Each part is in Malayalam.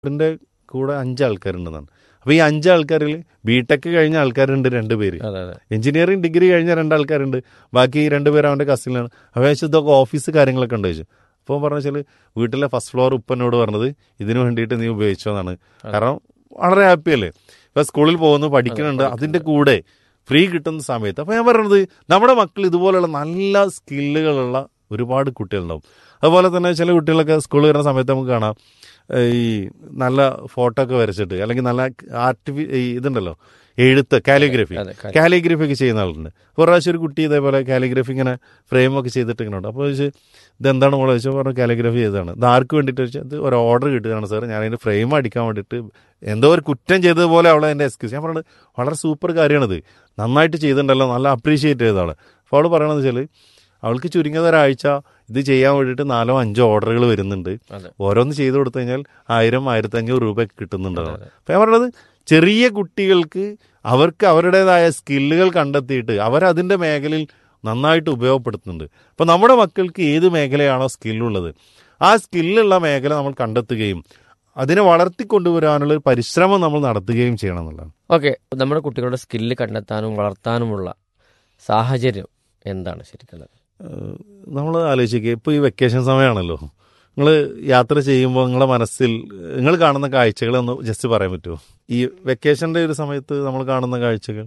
ഇതിന്റെ കൂടെ അഞ്ച് ആൾക്കാരുണ്ടെന്നാണ് അപ്പോൾ ഈ അഞ്ച് ആൾക്കാരിൽ ബിടെക് കഴിഞ്ഞ ആൾക്കാരുണ്ട് രണ്ട് പേര് അതെ അതെ എഞ്ചിനീയറിംഗ് ഡിഗ്രി കഴിഞ്ഞ രണ്ടാൾക്കാരുണ്ട് ബാക്കി രണ്ടുപേർ അവൻ്റെ കസിലാണ് അപ്പോൾ വെച്ചാൽ ഇതൊക്കെ ഓഫീസ് കാര്യങ്ങളൊക്കെ ഉണ്ട് ചോദിച്ചു അപ്പോൾ പറഞ്ഞു വെച്ചാൽ വീട്ടിലെ ഫസ്റ്റ് ഫ്ലോർ ഉപ്പനോട് പറഞ്ഞത് ഇതിനു വേണ്ടിയിട്ട് നീ ഉപയോഗിച്ചതാണ് കാരണം വളരെ ഹാപ്പി അല്ലേ ഇപ്പം സ്കൂളിൽ പോകുന്നു പഠിക്കുന്നുണ്ട് അതിൻ്റെ കൂടെ ഫ്രീ കിട്ടുന്ന സമയത്ത് അപ്പോൾ ഞാൻ പറയുന്നത് നമ്മുടെ മക്കൾ ഇതുപോലെയുള്ള നല്ല സ്കില്ലുകളുള്ള ഒരുപാട് കുട്ടികളുണ്ടാവും അതുപോലെ തന്നെ ചില കുട്ടികളൊക്കെ സ്കൂളിൽ വരുന്ന സമയത്ത് നമുക്ക് കാണാം ഏഹ് ഈ നല്ല ഫോട്ടോ ഒക്കെ വരച്ചിട്ട് അല്ലെങ്കിൽ നല്ല ആർട്ടിഫി ഈ ഇതുണ്ടല്ലോ എഴുത്ത് കാലിയോഗ്രഫി അതെ, കാലി- കാലിയോഗ്രഫി ഒക്കെ ചെയ്യുന്ന ആളുണ്ട് ഒരു പ്രാവശ്യം ഒരു കുട്ടി ഇതേപോലെ കാലിയോഗ്രഫി ഇങ്ങനെ ഫ്രെയിം ഒക്കെ ചെയ്തിട്ട് ഇങ്ങനെ ഉണ്ട് അപ്പോൾ ചോദിച്ചു ഇതെന്താണ് മോളെ ചോദിച്ചാൽ പറഞ്ഞു കാലിയോഗ്രഫി ചെയ്തതാണ് ഇത് ആർക്ക് വേണ്ടിയിട്ട് ചോദിച്ചാൽ ഇത് ഒരു ഓർഡർ കിട്ടുകയാണ് സാർ ഞാൻ അതിൻ്റെ ഫ്രെയിം അടിക്കാൻ വേണ്ടിയിട്ട് എന്തോ ഒരു കുറ്റം ചെയ്തതുപോലെ അവളെ എൻ്റെ എക്സ്ക്യൂസ് ഞാൻ പറഞ്ഞത് വളരെ സൂപ്പർ കാര്യമാണിത് നന്നായിട്ട് ചെയ്തിട്ടുണ്ടല്ലോ നല്ല അപ്രീഷിയേറ്റ് ചെയ്തതാണ് അപ്പോൾ അവൾ പറയണത് വെച്ചാൽ അവൾക്ക് ചുരുങ്ങിയത് ഒരാഴ്ച ഇത് ചെയ്യാൻ വേണ്ടിയിട്ട് നാലോ അഞ്ചോ ഓർഡറുകൾ വരുന്നുണ്ട് അതെ. ഓരോന്ന് ചെയ്തു കൊടുത്തു കഴിഞ്ഞാൽ ആയിരം ആയിരത്തി അഞ്ഞൂറ് രൂപയൊക്കെ കിട്ടുന്നുണ്ടാവും അപ്പം ഞാൻ പറഞ്ഞത് ചെറിയ കുട്ടികൾക്ക് അവർക്ക് അവരുടേതായ സ്കില്ലുകൾ കണ്ടെത്തിയിട്ട് അവരതിൻ്റെ മേഖലയിൽ നന്നായിട്ട് ഉപയോഗപ്പെടുത്തുന്നുണ്ട് അപ്പോൾ നമ്മുടെ മക്കൾക്ക് ഏത് മേഖലയാണോ സ്കില്ലുള്ളത് ആ സ്കില്ലുള്ള മേഖല നമ്മൾ കണ്ടെത്തുകയും അതിനെ വളർത്തിക്കൊണ്ടുവരാനുള്ള ഒരു പരിശ്രമം നമ്മൾ നടത്തുകയും ചെയ്യണം എന്നുള്ളതാണ് ഓക്കെ നമ്മുടെ കുട്ടികളുടെ സ്കില്ല് കണ്ടെത്താനും വളർത്താനുമുള്ള സാഹചര്യം എന്താണ് ശരിക്കും നമ്മൾ ആലോചിക്കുക ഇപ്പോൾ ഈ വെക്കേഷൻ സമയമാണല്ലോ നിങ്ങൾ യാത്ര ചെയ്യുമ്പോൾ നിങ്ങളുടെ മനസ്സിൽ നിങ്ങൾ കാണുന്ന കാഴ്ചകളൊന്ന് ജസ്റ്റ് പറയാൻ പറ്റുമോ ഈ വെക്കേഷൻ്റെ ഒരു സമയത്ത് നമ്മൾ കാണുന്ന കാഴ്ചകൾ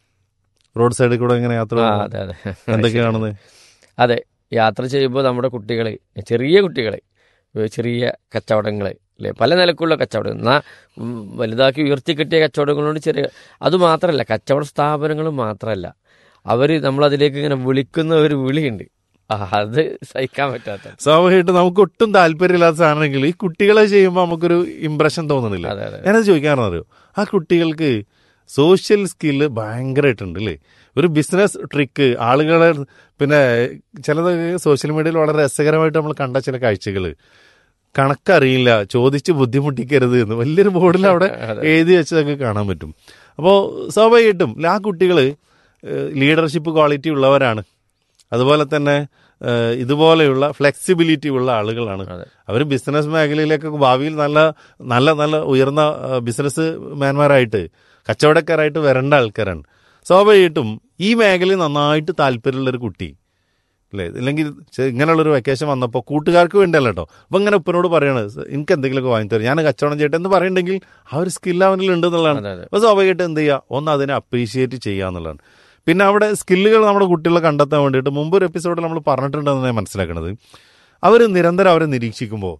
റോഡ് സൈഡിൽ കൂടെ ഇങ്ങനെ യാത്ര ആ ചെയ്യുമ്പോൾ അതെ അതെ എന്തൊക്കെ കാണുന്നത് അതെ യാത്ര ചെയ്യുമ്പോൾ നമ്മുടെ കുട്ടികൾ ചെറിയ കുട്ടികൾ ചെറിയ കച്ചവടങ്ങൾ അല്ലേ പല നിലക്കുള്ള കച്ചവടം എന്നാൽ വലുതാക്കി ഉയർത്തി കിട്ടിയ കച്ചവടങ്ങളുണ്ട് ചെറിയ അതുമാത്രമല്ല കച്ചവട സ്ഥാപനങ്ങൾ മാത്രമല്ല അവർ നമ്മളതിലേക്ക് ഇങ്ങനെ വിളിക്കുന്ന ഒരു വിളിയുണ്ട് ആ, അത് സഹിക്കാൻ പറ്റാത്ത സ്വാഭാവികമായിട്ട് നമുക്ക് ഒട്ടും താല്പര്യമില്ലാത്ത സാധനമെങ്കിൽ ഈ കുട്ടികളെ ചെയ്യുമ്പോൾ നമുക്കൊരു ഇമ്പ്രഷൻ തോന്നുന്നില്ല അതെ അതെ ഞാനത് ചോദിക്കാററിയോ ആ കുട്ടികൾക്ക് സോഷ്യൽ സ്കില്ല് ഭയങ്കരമായിട്ടുണ്ട് അല്ലേ ഒരു ബിസിനസ് ട്രിക്ക് ആളുകളെ പിന്നെ ചിലത് സോഷ്യൽ മീഡിയയിൽ വളരെ രസകരമായിട്ട് നമ്മൾ കണ്ട ചില കാഴ്ചകൾ കണക്കറിയില്ല ചോദിച്ച് ബുദ്ധിമുട്ടിക്കരുത് എന്ന് വലിയൊരു ബോർഡിൽ അവിടെ അതെ. എഴുതി വെച്ചതൊക്കെ കാണാൻ പറ്റും അപ്പോൾ സ്വാഭാവികമായിട്ടും ആ കുട്ടികൾ ലീഡർഷിപ്പ് ക്വാളിറ്റി ഉള്ളവരാണ് അതുപോലെ തന്നെ ഏഹ്, ഇതുപോലെയുള്ള ഫ്ലെക്സിബിലിറ്റി ഉള്ള ആളുകളാണ് അതെ. അവർ ബിസിനസ് മേഖലയിലേക്കൊക്കെ ഭാവിയിൽ നല്ല നല്ല നല്ല ഉയർന്ന ബിസിനസ് മാൻമാരായിട്ട് കച്ചവടക്കാരായിട്ട് വരേണ്ട ആൾക്കാരാണ് സ്വാഭാവികമായിട്ടും ഈ മേഖലയിൽ നന്നായിട്ട് താല്പര്യമുള്ള ഒരു കുട്ടി അല്ലേ ഇല്ലെങ്കിൽ ചെ- ഇങ്ങനെയുള്ളൊരു വെക്കേഷൻ വന്നപ്പോൾ കൂട്ടുകാർക്ക് വേണ്ടിയല്ല കേട്ടോ അപ്പം ഇങ്ങനെ ഉപ്പനോട് പറയണത് എനിക്ക് എന്തെങ്കിലുമൊക്കെ വാങ്ങിത്തരും ഞാൻ കച്ചവടം ചെയ്യട്ടെ എന്ന് പറയുന്നുണ്ടെങ്കിൽ ആ ഒരു സ്കിൽ അവനിൽ ഉണ്ട് എന്നുള്ളതാണ് അതെ അതെ അപ്പോൾ സ്വാഭാവികമായിട്ട് എന്ത് ചെയ്യുക ഒന്ന് അതിനെ അപ്രീഷിയേറ്റ് ചെയ്യുക എന്നുള്ളതാണ് പിന്നെ അവിടെ സ്കില്ലുകൾ നമ്മുടെ കുട്ടികളെ കണ്ടെത്താൻ വേണ്ടിയിട്ട് മുമ്പ് ഒരു എപ്പിസോഡിൽ നമ്മൾ പറഞ്ഞിട്ടുണ്ടെന്ന് ഞാൻ മനസ്സിലാക്കുന്നത് അവർ നിരന്തരം അവരെ നിരീക്ഷിക്കുമ്പോൾ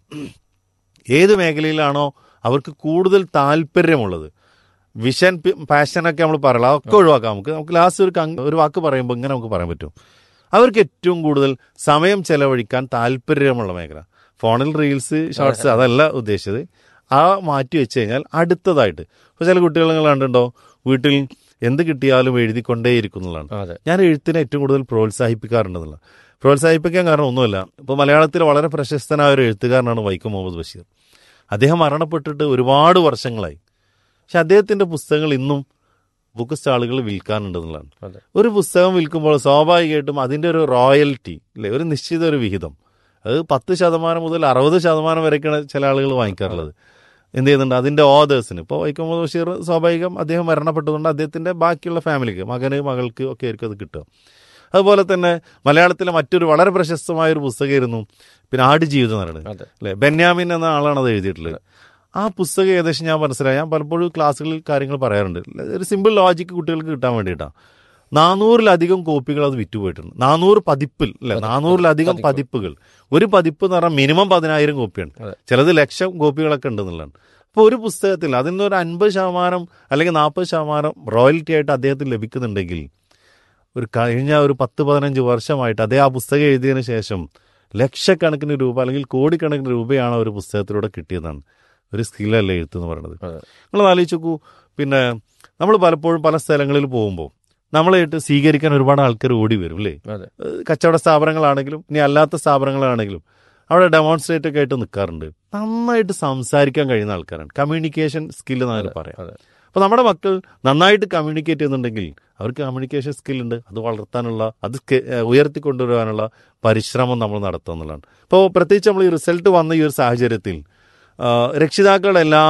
ഏത് മേഖലയിലാണോ അവർക്ക് കൂടുതൽ താല്പര്യമുള്ളത് വിഷൻ പാഷനൊക്കെ നമ്മൾ പറയല അതൊക്കെ ഒഴിവാക്കാം നമുക്ക് നമുക്ക് ലാസ്റ്റ് ഒരു കങ്- ഒരു വാക്ക് പറയുമ്പോൾ ഇങ്ങനെ നമുക്ക് പറയാൻ പറ്റും അവർക്ക് ഏറ്റവും കൂടുതൽ സമയം ചെലവഴിക്കാൻ താല്പര്യമുള്ള മേഖല ഫോണിൽ റീൽസ് ഷോർട്സ് അതല്ല ഉദ്ദേശിച്ചത് ആ മാറ്റി വെച്ച് കഴിഞ്ഞാൽ അടുത്തതായിട്ട് ഇപ്പോൾ ചില കുട്ടികൾ നിങ്ങൾ കണ്ടിട്ടുണ്ടോ വീട്ടിൽ എന്ത് കിട്ടിയാലും എഴുതിക്കൊണ്ടേയിരിക്കുന്നതാണ് അതെ ഞാൻ എഴുത്തിനെ ഏറ്റവും കൂടുതൽ പ്രോത്സാഹിപ്പിക്കാറുണ്ടെന്നുള്ള പ്രോത്സാഹിപ്പിക്കാൻ കാരണം ഒന്നുമില്ല ഇപ്പോൾ മലയാളത്തിൽ വളരെ പ്രശസ്തനായ ഒരു എഴുത്തുകാരനാണ് വൈക്കം മുഹമ്മദ് ബഷീർ അദ്ദേഹം മരണപ്പെട്ടിട്ട് ഒരുപാട് വർഷങ്ങളായി പക്ഷെ അദ്ദേഹത്തിൻ്റെ പുസ്തകങ്ങൾ ഇന്നും ബുക്ക് സ്റ്റാളുകൾ വിൽക്കാനുണ്ടെന്നുള്ളതാണ് അതെ ഒരു പുസ്തകം വിൽക്കുമ്പോൾ സ്വാഭാവികമായിട്ടും അതിൻ്റെ ഒരു റോയൽറ്റി അല്ലേ ഒരു നിശ്ചിത ഒരു വിഹിതം അത് പത്ത് ശതമാനം മുതൽ അറുപത് ശതമാനം വരെയൊക്കെയാണ് ചില ആളുകൾ വാങ്ങിക്കാറുള്ളത് എന്ത് ചെയ്യുന്നുണ്ട് അതിൻ്റെ ഓതേഴ്സിന് ഇപ്പോൾ വൈക്കം മുഹമ്മദ് ബഷീർ സ്വാഭാവികം അദ്ദേഹം മരണപ്പെട്ടതുകൊണ്ട് അദ്ദേഹത്തിൻ്റെ ബാക്കിയുള്ള ഫാമിലിക്ക് മകന് മകൾക്ക് ഒക്കെ ആയിരിക്കും അത് കിട്ടുക അതുപോലെ തന്നെ മലയാളത്തിലെ മറ്റൊരു വളരെ പ്രശസ്തമായ ഒരു പുസ്തകമായിരുന്നു പിന്നെ ആടുജീവിതം എന്ന് പറയുന്നത് അതെ അല്ലേ ബെന്യാമിൻ എന്ന ആളാണ് അത് എഴുതിയിട്ടുള്ളത് ആ പുസ്തകം ഏകദേശം ഞാൻ മനസ്സിലായി ഞാൻ പലപ്പോഴും ക്ലാസ്സുകളിൽ കാര്യങ്ങൾ പറയാറുണ്ട് ഒരു സിമ്പിൾ ലോജിക്ക് കുട്ടികൾക്ക് കിട്ടാൻ വേണ്ടിയിട്ടാണ് നാനൂറിലധികം കോപ്പികൾ അത് വിറ്റുപോയിട്ടുണ്ട് നാനൂറ് പതിപ്പിൽ അല്ലെ നാനൂറിലധികം പതിപ്പുകൾ ഒരു പതിപ്പ് എന്ന് പറഞ്ഞാൽ മിനിമം പതിനായിരം കോപ്പിയാണ് അതെ. ചിലത് ലക്ഷം കോപ്പികളൊക്കെ ഉണ്ടെന്നുള്ളതാണ് അപ്പോൾ ഒരു പുസ്തകത്തിൽ അതിൽ നിന്ന് ഒരു അൻപത് ശതമാനം അല്ലെങ്കിൽ നാൽപ്പത് ശതമാനം റോയൽറ്റി ആയിട്ട് അദ്ദേഹത്തിന് ലഭിക്കുന്നുണ്ടെങ്കിൽ ഒരു കഴിഞ്ഞ ഒരു പത്ത് പതിനഞ്ച് വർഷമായിട്ട് അദ്ദേഹം ആ പുസ്തകം എഴുതിയതിന് ശേഷം ലക്ഷക്കണക്കിന് രൂപ അല്ലെങ്കിൽ കോടിക്കണക്കിന് രൂപയാണ് ആ ഒരു പുസ്തകത്തിലൂടെ കിട്ടിയതാണ് ഒരു സ്കില്ലല്ല എഴുത്ത് എന്ന് പറയുന്നത് അതെ നിങ്ങൾ ആലോചിച്ച് നോക്കൂ പിന്നെ നമ്മൾ പലപ്പോഴും പല സ്ഥലങ്ങളിൽ പോകുമ്പോൾ നമ്മളായിട്ട് സ്വീകരിക്കാൻ ഒരുപാട് ആൾക്കാർ ഓടി വരും അല്ലേ അതെ ഏഹ് കച്ചവട സ്ഥാപനങ്ങളാണെങ്കിലും ഇനി അല്ലാത്ത സ്ഥാപനങ്ങളാണെങ്കിലും അവിടെ ഡെമോൺസ്ട്രേറ്റ് ഒക്കെ ആയിട്ട് നിൽക്കാറുണ്ട് നന്നായിട്ട് സംസാരിക്കാൻ കഴിയുന്ന ആൾക്കാരാണ് കമ്മ്യൂണിക്കേഷൻ സ്കിൽ എന്നാണ് പറയാം അതെ അപ്പോൾ നമ്മുടെ മക്കൾ നന്നായിട്ട് കമ്മ്യൂണിക്കേറ്റ് ചെയ്യുന്നുണ്ടെങ്കിൽ അവർക്ക് കമ്മ്യൂണിക്കേഷൻ സ്കില്ലുണ്ട് അത് വളർത്താനുള്ള അത് സ്കെ- ഏഹ് ഉയർത്തിക്കൊണ്ടുവരാനുള്ള പരിശ്രമം നമ്മൾ നടത്തുക എന്നുള്ളതാണ് ഇപ്പോൾ പ്രത്യേകിച്ച് നമ്മൾ ഈ റിസൾട്ട് വന്ന ഈ ഒരു സാഹചര്യത്തിൽ ആ, രക്ഷിതാക്കളുടെ എല്ലാ